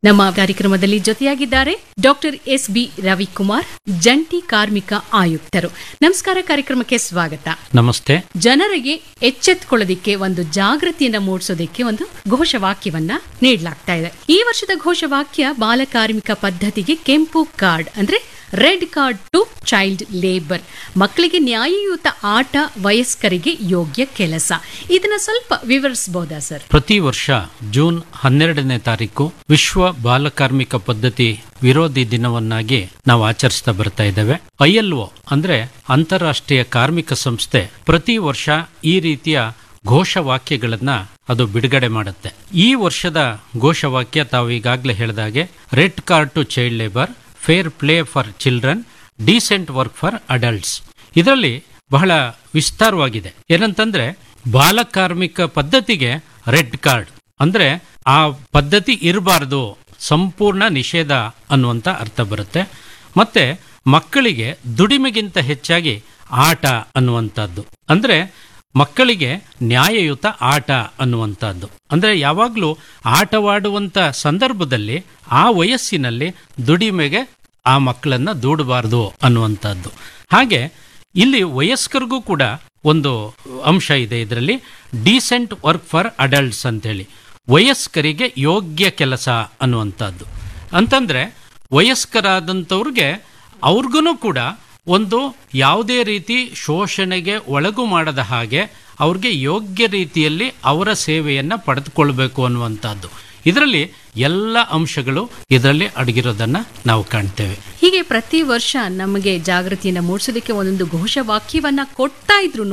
ನಮ್ಮ ಕಾರ್ಯಕ್ರಮದಲ್ಲಿ ಜೊತೆಯಾಗಿದ್ದಾರೆ ಡಾಕ್ಟರ್ ಎಸ್ ಬಿ ರವಿಕುಮಾರ್ ಜಂಟಿ ಕಾರ್ಮಿಕ ಆಯುಕ್ತರು ನಮಸ್ಕಾರ ಕಾರ್ಯಕ್ರಮಕ್ಕೆ ಸ್ವಾಗತ ನಮಸ್ತೆ ಜನರಿಗೆ ಎಚ್ಚೆತ್ಕೊಳ್ಳೋದಿಕ್ಕೆ ಒಂದು ಜಾಗೃತಿಯನ್ನ ಮೂಡಿಸೋದಕ್ಕೆ ಒಂದು ಘೋಷವಾಕ್ಯವನ್ನ ನೀಡಲಾಗ್ತಾ ಇದೆ ಈ ವರ್ಷದ ಘೋಷವಾಕ್ಯ ಬಾಲಕಾರ್ಮಿಕ ಪದ್ಧತಿಗೆ ಕೆಂಪು ಕಾರ್ಡ್ ಅಂದ್ರೆ red card to child labour ಮಕ್ಕಳಿಗೆ ನ್ಯಾಯಯುತ ಆಟ ವಯಸ್ಕರಿಗೆ ಯೋಗ್ಯ ಕೆಲಸ ಇದನ್ನ ಸ್ವಲ್ಪ ವಿವರಿಸಬಹುದಾ ಸರ್ ಪ್ರತಿ ವರ್ಷ ಜೂನ್ ಹನ್ನೆರಡನೇ ತಾರೀಕು ವಿಶ್ವ ಬಾಲಕಾರ್ಮಿಕ ಪದ್ಧತಿ ವಿರೋಧಿ ದಿನವನ್ನಾಗಿ ನಾವು ಆಚರಿಸ್ತಾ ಬರ್ತಾ ಇದ್ದೇವೆ ಐಎಲ್ಒ ಅಂದ್ರೆ ಅಂತಾರಾಷ್ಟ್ರೀಯ ಕಾರ್ಮಿಕ ಸಂಸ್ಥೆ ಪ್ರತಿ ವರ್ಷ ಈ ರೀತಿಯ ಘೋಷವಾಕ್ಯಗಳನ್ನ ಅದು ಬಿಡುಗಡೆ ಮಾಡುತ್ತೆ ಈ ವರ್ಷದ ಘೋಷವಾಕ್ಯ ತಾವು ಈಗಾಗಲೇ ಹೇಳಿದಾಗೆ red card to child labour fair play for children decent work for adults ಇದರಲ್ಲಿ ಬಹಳ ವಿಸ್ತಾರವಾಗಿದೆ ಏನಂತಂದ್ರೆ ಬಾಲಕಾರ್ಮಿಕ ಪದ್ಧತಿಗೆ ರೆಡ್ ಕಾರ್ಡ್ ಅಂದ್ರೆ ಆ ಪದ್ಧತಿ ಇರಬಾರ್ದು ಸಂಪೂರ್ಣ ನಿಷೇಧ ಅನ್ನುವಂಥ ಅರ್ಥ ಬರುತ್ತೆ ಮತ್ತೆ ಮಕ್ಕಳಿಗೆ ದುಡಿಮೆಗಿಂತ ಹೆಚ್ಚಾಗಿ ಆಟ ಅನ್ನುವಂಥದ್ದು ಅಂದ್ರೆ ಮಕ್ಕಳಿಗೆ ನ್ಯಾಯಯುತ ಆಟ ಅನ್ನುವಂಥದ್ದು ಅಂದ್ರೆ ಯಾವಾಗಲೂ ಆಟವಾಡುವಂತ ಸಂದರ್ಭದಲ್ಲಿ ಆ ವಯಸ್ಸಿನಲ್ಲಿ ದುಡಿಮೆಗೆ ಆ ಮಕ್ಕಳನ್ನ ದೂಡಬಾರ್ದು ಅನ್ನುವಂಥದ್ದು ಹಾಗೆ ಇಲ್ಲಿ ವಯಸ್ಕರಿಗೂ ಕೂಡ ಒಂದು ಅಂಶ ಇದೆ ಇದರಲ್ಲಿ ಡೀಸೆಂಟ್ ವರ್ಕ್ ಫಾರ್ ಅಡಲ್ಟ್ಸ್ ಅಂತೇಳಿ ವಯಸ್ಕರಿಗೆ ಯೋಗ್ಯ ಕೆಲಸ ಅನ್ನುವಂಥದ್ದು ಅಂತಂದ್ರೆ ವಯಸ್ಕರಾದಂಥವ್ರಿಗೆ ಅವ್ರಿಗೂ ಕೂಡ ಒಂದು ಯಾವುದೇ ರೀತಿ ಶೋಷಣೆಗೆ ಒಳಗು ಮಾಡದ ಹಾಗೆ ಅವ್ರಿಗೆ ಯೋಗ್ಯ ರೀತಿಯಲ್ಲಿ ಅವರ ಸೇವೆಯನ್ನು ಪಡೆದುಕೊಳ್ಬೇಕು ಅನ್ನುವಂಥದ್ದು ಇದರಲ್ಲಿ ಎಲ್ಲ ಅಂಶಗಳು ಇದರಲ್ಲಿ ಅಡಗಿರೋದನ್ನ ನಾವು ಕಾಣ್ತೇವೆ ಹೀಗೆ ಪ್ರತಿ ವರ್ಷ ನಮಗೆ ಜಾಗೃತಿಯನ್ನ ಮೂಡಿಸೋದಕ್ಕೆ ಒಂದೊಂದು ಘೋಷವಾಕ್ಯವನ್ನ ಕೊಡ್ತಾ ಇದ್ರು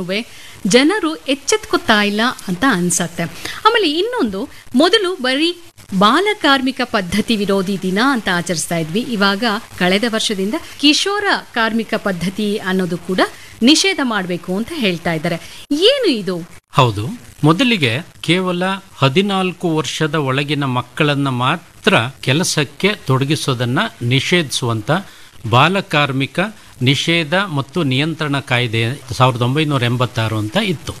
ಜನರು ಎಚ್ಚೆತ್ಕೋತಾ ಇಲ್ಲ ಅಂತ ಅನ್ಸತ್ತೆ ಆಮೇಲೆ ಇನ್ನೊಂದು ಮೊದಲು ಬರೀ ಬಾಲಕಾರ್ಮಿಕ ಪದ್ಧತಿ ವಿರೋಧಿ ದಿನ ಅಂತ ಆಚರಿಸ್ತಾ ಇದ್ವಿ ಇವಾಗ ಕಳೆದ ವರ್ಷದಿಂದ ಕಿಶೋರ ಕಾರ್ಮಿಕ ಪದ್ಧತಿ ಅನ್ನೋದು ಕೂಡ ನಿಷೇಧ ಮಾಡಬೇಕು ಅಂತ ಹೇಳ್ತಾ ಇದ್ದಾರೆ ಏನು ಇದು ಹೌದು ಮೊದಲಿಗೆ ಕೇವಲ ಹದಿನಾಲ್ಕು ವರ್ಷದ ಒಳಗಿನ ಮಕ್ಕಳನ್ನ ಮಾತ್ರ ಕೆಲಸಕ್ಕೆ ತೊಡಗಿಸೋದನ್ನ ನಿಷೇಧಿಸುವಂತ ಬಾಲಕಾರ್ಮಿಕ ನಿಷೇಧ ಮತ್ತು ನಿಯಂತ್ರಣ ಕಾಯ್ದೆ ಸಾವಿರದ ಒಂಬೈನೂರ ಎಂಬತ್ತಾರು ಅಂತ ಇತ್ತು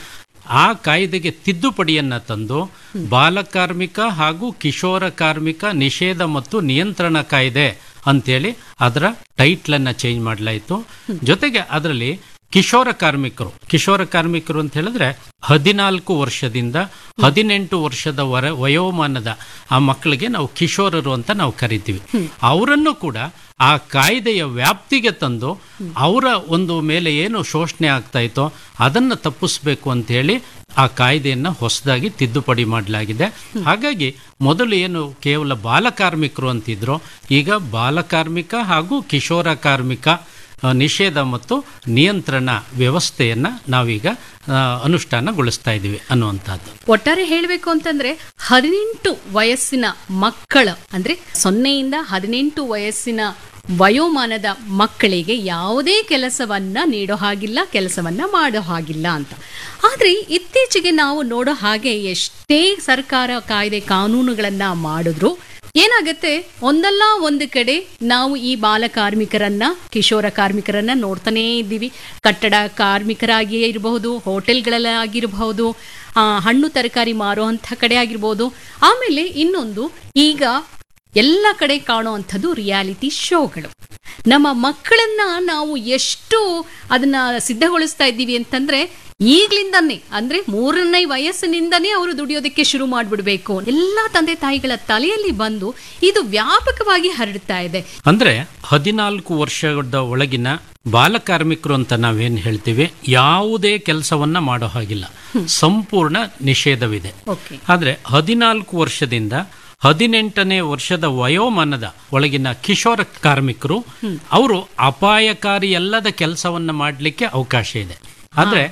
ಆ ಕಾಯ್ದೆಗೆ ತಿದ್ದುಪಡಿಯನ್ನ ತಂದು ಬಾಲಕಾರ್ಮಿಕ ಹಾಗೂ ಕಿಶೋರ ಕಾರ್ಮಿಕ ನಿಷೇಧ ಮತ್ತು ನಿಯಂತ್ರಣ ಕಾಯ್ದೆ ಅಂತೇಳಿ ಅದರ ಟೈಟ್ಲ್ ಅನ್ನ ಚೇಂಜ್ ಮಾಡಲಾಯಿತು ಜೊತೆಗೆ ಅದರಲ್ಲಿ ಕಿಶೋರ ಕಾರ್ಮಿಕರು ಕಿಶೋರ ಕಾರ್ಮಿಕರು ಅಂತ ಹೇಳಿದ್ರೆ ಹದಿನಾಲ್ಕು ವರ್ಷದಿಂದ ಹದಿನೆಂಟು ವರ್ಷದ ವರ ವಯೋಮಾನದ ಆ ಮಕ್ಕಳಿಗೆ ನಾವು ಕಿಶೋರರು ಅಂತ ನಾವು ಕರಿತೀವಿ ಅವರನ್ನು ಕೂಡ ಆ ಕಾಯ್ದೆಯ ವ್ಯಾಪ್ತಿಗೆ ತಂದು ಅವರ ಒಂದು ಮೇಲೆ ಏನು ಶೋಷಣೆ ಆಗ್ತಾ ಇತ್ತೋ ಅದನ್ನು ತಪ್ಪಿಸ್ಬೇಕು ಅಂತ ಹೇಳಿ ಆ ಕಾಯ್ದೆಯನ್ನು ಹೊಸದಾಗಿ ತಿದ್ದುಪಡಿ ಮಾಡಲಾಗಿದೆ ಹಾಗಾಗಿ ಮೊದಲು ಏನು ಕೇವಲ ಬಾಲಕಾರ್ಮಿಕರು ಅಂತಿದ್ರು ಈಗ ಬಾಲಕಾರ್ಮಿಕ ಹಾಗೂ ಕಿಶೋರ ಕಾರ್ಮಿಕ ಆ, ನಿಷೇಧ ಮತ್ತು ನಿಯಂತ್ರಣ ವ್ಯವಸ್ಥೆಯನ್ನ ನಾವೀಗ ಆ, ಅನುಷ್ಠಾನಗೊಳಿಸ್ತಾ ಇದ್ದೀವಿ ಅನ್ನುವಂಥದ್ದು ಒಟ್ಟಾರೆ ಹೇಳಬೇಕು ಅಂತಂದ್ರೆ ಹದಿನೆಂಟು ವಯಸ್ಸಿನ ಮಕ್ಕಳ ಅಂದ್ರೆ ಸೊನ್ನೆಯಿಂದ ಹದಿನೆಂಟು ವಯಸ್ಸಿನ ವಯೋಮಾನದ ಮಕ್ಕಳಿಗೆ ಯಾವುದೇ ಕೆಲಸವನ್ನ ನೀಡೋ ಹಾಗಿಲ್ಲ ಕೆಲಸವನ್ನ ಮಾಡೋ ಹಾಗಿಲ್ಲ ಅಂತ ಆದ್ರೆ ಇತ್ತೀಚೆಗೆ ನಾವು ನೋಡೋ ಹಾಗೆ ಎಷ್ಟೇ ಸರ್ಕಾರ ಕಾಯ್ದೆ ಕಾನೂನುಗಳನ್ನ ಮಾಡಿದ್ರು ಏನಾಗತ್ತೆ ಒಂದಲ್ಲ ಒಂದು ಕಡೆ ನಾವು ಈ ಬಾಲ ಕಾರ್ಮಿಕರನ್ನ ಕಿಶೋರ ಕಾರ್ಮಿಕರನ್ನ ನೋಡ್ತಾನೇ ಇದ್ದೀವಿ ಕಟ್ಟಡ ಕಾರ್ಮಿಕರಾಗಿಯೇ ಇರಬಹುದು ಹೋಟೆಲ್ಗಳಲ್ಲಾಗಿರಬಹುದು ಆ, ಹಣ್ಣು ತರಕಾರಿ ಮಾರುವಂಥ ಕಡೆ ಆಗಿರ್ಬೋದು ಆಮೇಲೆ ಇನ್ನೊಂದು ಈಗ ಎಲ್ಲ ಕಡೆ ಕಾಣುವಂಥದ್ದು ರಿಯಾಲಿಟಿ ಶೋಗಳು ನಮ್ಮ ಮಕ್ಕಳನ್ನ ನಾವು ಎಷ್ಟು ಅದನ್ನ ಸಿದ್ಧಗೊಳಿಸ್ತಾ ಇದ್ದೀವಿ ಅಂತಂದ್ರೆ ಈಗ್ಲಿಂದಾನೇ ಅಂದ್ರೆ ಮೂರನೇ ವಯಸ್ಸಿನಿಂದನೇ ಅವರು ದುಡಿಯೋದಕ್ಕೆ ಶುರು ಮಾಡ್ಬಿಡ್ಬೇಕು ಎಲ್ಲಾ ತಂದೆ ತಾಯಿಗಳ ತಲೆಯಲ್ಲಿ ಬಂದು ಇದು ವ್ಯಾಪಕವಾಗಿ ಹರಡ್ತಾ ಇದೆ ಅಂದ್ರೆ ಹದಿನಾಲ್ಕು ವರ್ಷದ ಒಳಗಿನ ಬಾಲಕಾರ್ಮಿಕರು ಅಂತ ನಾವೇನ್ ಹೇಳ್ತೀವಿ ಯಾವುದೇ ಕೆಲಸವನ್ನ ಮಾಡೋ ಹಾಗಿಲ್ಲ ಸಂಪೂರ್ಣ ನಿಷೇಧವಿದೆ ಓಕೆ ಆದ್ರೆ ಹದಿನಾಲ್ಕು ವರ್ಷದಿಂದ ಹದಿನೆಂಟನೇ ವರ್ಷದ ವಯೋಮಾನದ ಒಳಗಿನ ಕಿಶೋರ ಕಾರ್ಮಿಕರು ಅವರು ಅಪಾಯಕಾರಿ ಅಲ್ಲದ ಕೆಲಸವನ್ನ ಮಾಡಲಿಕ್ಕೆ ಅವಕಾಶ ಇದೆ ಆದ್ರೆ